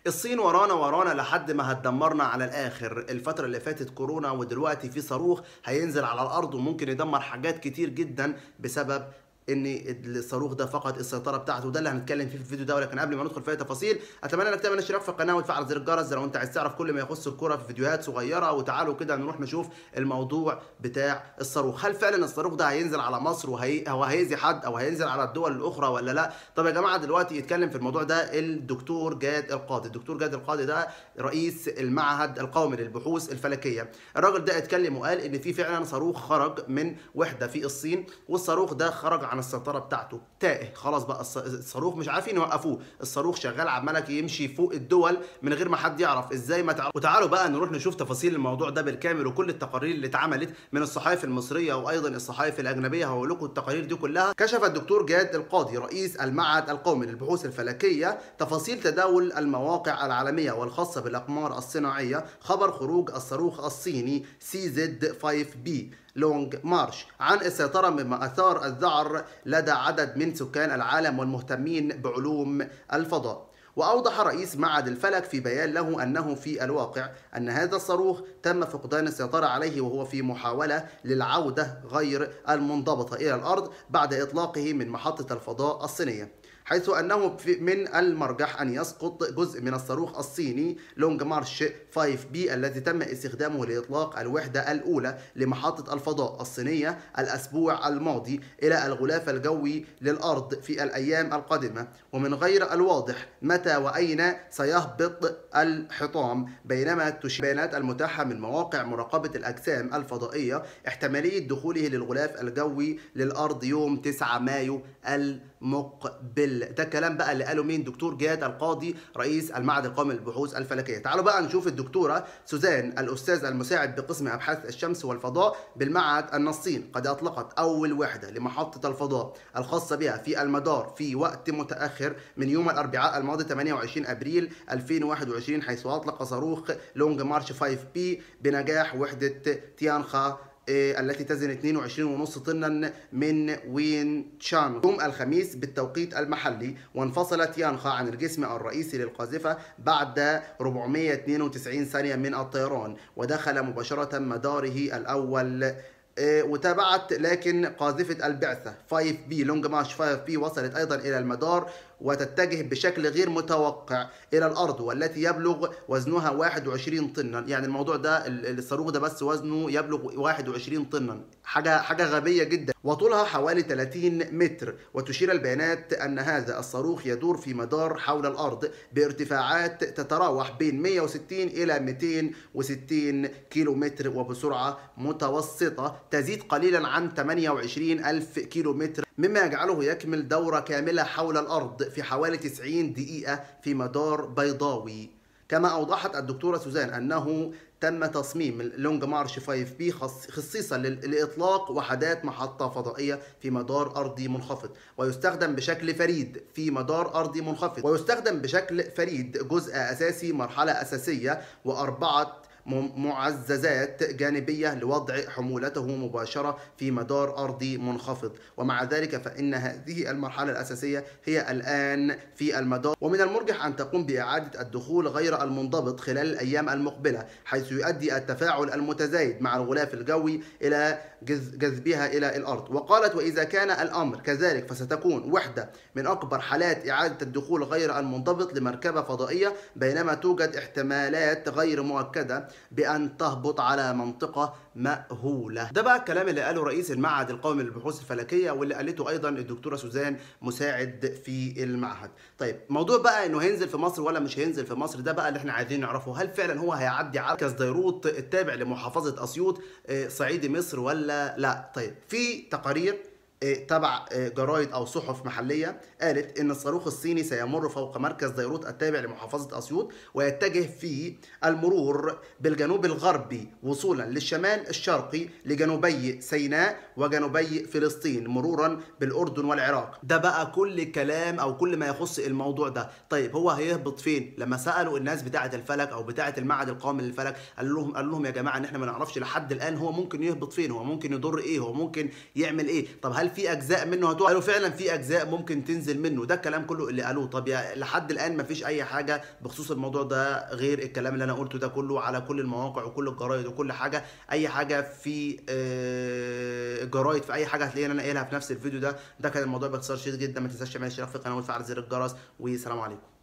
الصين ورانا ورانا لحد ما هتدمرنا على الاخر الفترة اللي فاتت كورونا ودلوقتي في صاروخ هينزل على الارض وممكن يدمر حاجات كتير جدا بسبب ان الصاروخ ده فقد السيطره بتاعته ده اللي هنتكلم فيه في الفيديو ده ولكن قبل ما ندخل في اي تفاصيل اتمنى انك تعمل اشتراك في القناه وتفعل زر الجرس لو انت عايز تعرف كل ما يخص الكوره في فيديوهات صغيره وتعالوا كده نروح نشوف الموضوع بتاع الصاروخ هل فعلا الصاروخ ده هينزل على مصر وهي هو هيأذي حد او هينزل على الدول الاخرى ولا لا طب يا جماعه دلوقتي يتكلم في الموضوع ده الدكتور جاد القاضي الدكتور جاد القاضي ده رئيس المعهد القومي للبحوث الفلكيه الراجل ده اتكلم وقال ان في فعلا صاروخ خرج من وحده في الصين والصاروخ ده خرج عن السيطره بتاعته تائه خلاص بقى الص- الصاروخ مش عارفين يوقفوه الصاروخ شغال عمال يمشي فوق الدول من غير ما حد يعرف ازاي ما تعرف وتعالوا بقى نروح نشوف تفاصيل الموضوع ده بالكامل وكل التقارير اللي اتعملت من الصحائف المصريه وايضا الصحائف الاجنبيه هقول لكم التقارير دي كلها كشف الدكتور جاد القاضي رئيس المعهد القومي للبحوث الفلكيه تفاصيل تداول المواقع العالميه والخاصه بالاقمار الصناعيه خبر خروج الصاروخ الصيني سي زد 5 بي لونج مارش عن السيطرة مما أثار الذعر لدى عدد من سكان العالم والمهتمين بعلوم الفضاء وأوضح رئيس معهد الفلك في بيان له أنه في الواقع أن هذا الصاروخ تم فقدان السيطرة عليه وهو في محاولة للعودة غير المنضبطة إلى الأرض بعد إطلاقه من محطة الفضاء الصينية حيث أنه في- من المرجح أن يسقط جزء من الصاروخ الصيني لونج مارش 5 بي الذي تم استخدامه لإطلاق الوحدة الأولى لمحطة الفضاء الصينية الأسبوع الماضي إلى الغلاف الجوي للأرض في الأيام القادمة ومن غير الواضح متى وأين سيهبط الحطام بينما تشير البيانات المتاحة من مواقع مراقبة الأجسام الفضائية احتمالية دخوله للغلاف الجوي للأرض يوم 9 مايو المقبل ده كلام بقى اللي قاله مين دكتور جاد القاضي رئيس المعهد القومي للبحوث الفلكية تعالوا بقى نشوف الدكتورة سوزان الأستاذ المساعد بقسم أبحاث الشمس والفضاء بالمعهد أن الصين قد أطلقت أول وحدة لمحطة الفضاء الخاصة بها في المدار في وقت متأخر من يوم الأربعاء الماضي 28 أبريل 2021 حيث أطلق صاروخ لونج مارش 5 بي بنجاح وحدة تيانخا آه، التي تزن 22.5 طنا من وين تشان يوم الخميس بالتوقيت المحلي وانفصلت يانخا عن الجسم الرئيسي للقاذفة بعد 492 ثانية من الطيران ودخل مباشرة مداره الأول آه، وتابعت لكن قاذفة البعثة 5 بي لونج مارش 5 بي وصلت أيضا إلى المدار وتتجه بشكل غير متوقع إلى الأرض والتي يبلغ وزنها 21 طنا يعني الموضوع ده ال- الصاروخ ده بس وزنه يبلغ 21 طنا حاجة حاجة غبية جدا وطولها حوالي 30 متر وتشير البيانات أن هذا الصاروخ يدور في مدار حول الأرض بارتفاعات تتراوح بين 160 إلى 260 كيلو متر وبسرعة متوسطة تزيد قليلا عن 28 ألف كيلو متر مما يجعله يكمل دورة كاملة حول الأرض في حوالي 90 دقيقة في مدار بيضاوي كما أوضحت الدكتورة سوزان أنه تم تصميم اللونج مارش 5 بي خص- خصيصا لل- لإطلاق وحدات محطة فضائية في مدار أرضي منخفض ويستخدم بشكل فريد في مدار أرضي منخفض ويستخدم بشكل فريد جزء أساسي مرحلة أساسية وأربعة م- معززات جانبية لوضع حمولته مباشرة في مدار أرضي منخفض ومع ذلك فإن هذه المرحلة الأساسية هي الآن في المدار ومن المرجح أن تقوم بإعادة الدخول غير المنضبط خلال الأيام المقبلة حيث يؤدي التفاعل المتزايد مع الغلاف الجوي إلى جذ- جذبها إلى الأرض وقالت وإذا كان الأمر كذلك فستكون وحدة من أكبر حالات إعادة الدخول غير المنضبط لمركبة فضائية بينما توجد احتمالات غير مؤكدة بأن تهبط على منطقة مأهولة ده بقى الكلام اللي قاله رئيس المعهد القومي للبحوث الفلكية واللي قالته أيضا الدكتورة سوزان مساعد في المعهد طيب موضوع بقى إنه هينزل في مصر ولا مش هينزل في مصر ده بقى اللي احنا عايزين نعرفه هل فعلا هو هيعدي على مركز ديروت التابع لمحافظة أسيوط آه، صعيدي مصر ولا لا طيب في تقارير آه، تبع آه، جرايد او صحف محليه قالت ان الصاروخ الصيني سيمر فوق مركز ديروت التابع لمحافظه اسيوط ويتجه في المرور بالجنوب الغربي وصولا للشمال الشرقي لجنوبي سيناء وجنوبي فلسطين مرورا بالاردن والعراق ده بقى كل كلام او كل ما يخص الموضوع ده طيب هو هيهبط فين لما سالوا الناس بتاعه الفلك او بتاعه المعهد القومي للفلك قال لهم قال لهم يا جماعه ان احنا ما نعرفش لحد الان هو ممكن يهبط فين هو ممكن يضر ايه هو ممكن يعمل ايه طب هل هل في اجزاء منه هتقع قالوا فعلا في اجزاء ممكن تنزل منه ده الكلام كله اللي قالوه طب يا لحد الان مفيش اي حاجه بخصوص الموضوع ده غير الكلام اللي انا قلته ده كله على كل المواقع وكل الجرايد وكل حاجه اي حاجه في آه، الجرايد في اي حاجه هتلاقيني انا قايلها في نفس الفيديو ده ده كان الموضوع باختصار شديد جدا ما تنساش تعمل اشتراك في القناه وتفعل زر الجرس والسلام عليكم